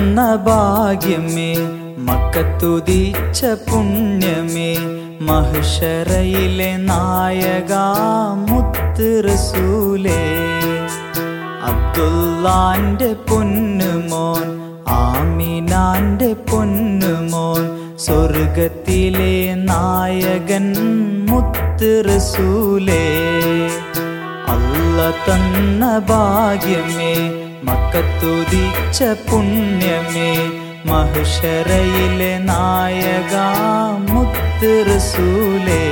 തന്ന ഭാഗ്യമേ മക്കത്തുതിച്ച പുണ്യമേ മഹിഷറയിലെ നായക മുത്ത് റസൂലേ അബ്ദുല്ലാന്റെ പൊന്നുമോൻ ആമിനാന്റെ പൊന്നുമോൻ സ്വർഗത്തിലെ നായകൻ മുത്ത് റസൂലേ അല്ല തന്ന ഭാഗ്യമേ മക്കത്തുതിച്ച പുണ്യമേ മഹിഷറയിലെ നായക മുത്ത് റസൂലേ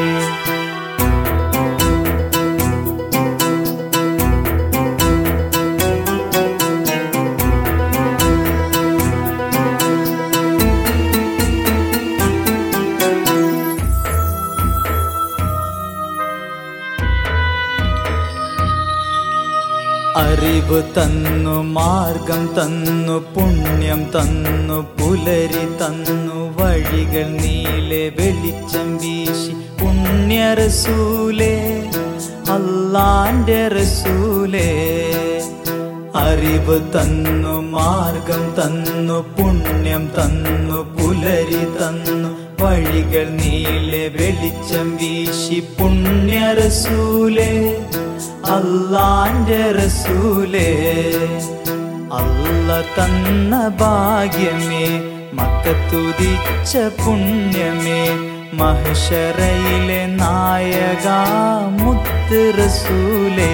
അറിവ് തന്നു മാർഗം തന്നു പുണ്യം തന്നു പുലരി തന്നു വഴികൾ നീലെ വെളിച്ചം വീശി പുണ്യ റസൂലേ അല്ലാന്റെ റസൂലേ അറിവ് തന്നു മാർഗം തന്നു പുണ്യം തന്നു പുലരി തന്നു വഴികൾ നീലെ വെളിച്ചം വീശി പുണ്യ റസൂലേ അല്ലാന്റെ റസൂലേ അല്ല തന്ന ഭാഗ്യമേ മക്കത്തുതിച്ച പുണ്യമേ മഹിഷറയിലെ നായക മുത്ത് റസൂലേ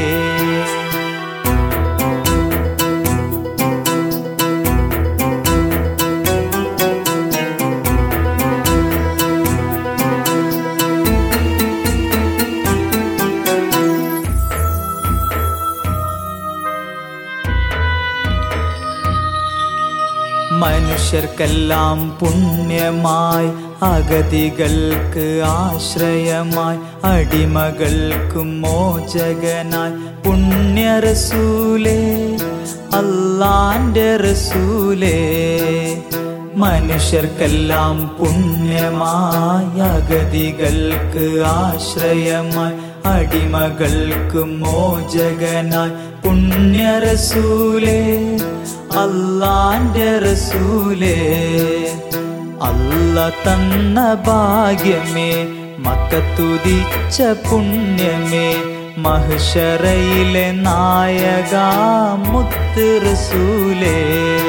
മനുഷ്യർക്കെല്ലാം പുണ്യമായി അഗതികൾക്ക് ആശ്രയമായി അടിമകൾക്ക് മോചകനായി പുണ്യ റസൂലേ അല്ലാന്റെ റസൂലേ മനുഷ്യർക്കെല്ലാം പുണ്യമായി അഗതികൾക്ക് ആശ്രയമായി അടിമകൾക്ക് മോചകനായി പുണ്യ റസൂലേ അല്ലാന്റെ റസൂലേ അല്ല തന്ന ഭാഗ്യമേ മക്കത്തുതിച്ച പുണ്യമേ മഹിഷറയിലെ നായക മുത്ത് റസൂലേ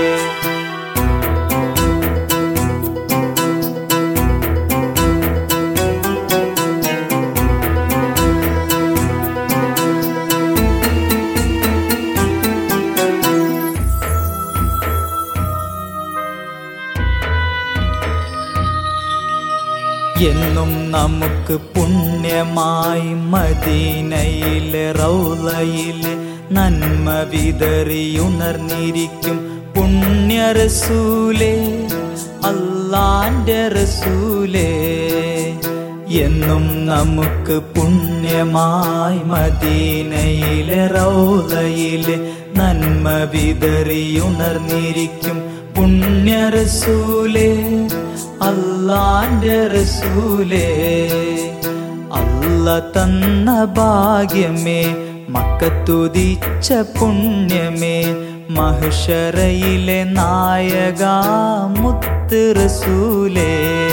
എന്നും നമുക്ക് പുണ്യമായി മദീനയിലെ റൗലയിലെ നന്മ വിതറിയുണർന്നിരിക്കും പുണ്യ റസൂലേ അല്ലാന്റെ റസൂലേ എന്നും നമുക്ക് പുണ്യമായി മദീനയിലെ റൗലയിലെ നന്മ വിതറിയുണർന്നിരിക്കും പുണ്യ റസൂലേ അല്ലാന്റെ റസൂലേ അല്ല തന്ന ഭാഗ്യമേ മക്കത്തുതിച്ച പുണ്യമേ മഹിഷറയിലെ നായക മുത്ത് റസൂലേ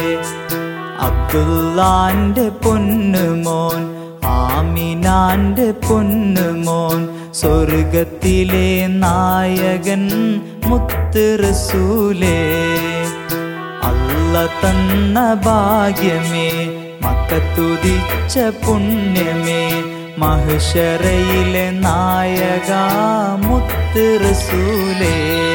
അബ്ദുല്ലാന്റെ പൊന്നുമോൻ ആമിനാന്റെ പൊന്നുമോൻ സ്വർഗത്തിലെ നായകൻ മുത്ത് റസൂലേ അല്ല തന്ന ഭാഗ്യമേ മക്കത്തുതിച്ച പുണ്യമേ മഹിഷറയിലെ നായക മുത്ത് റസൂലേ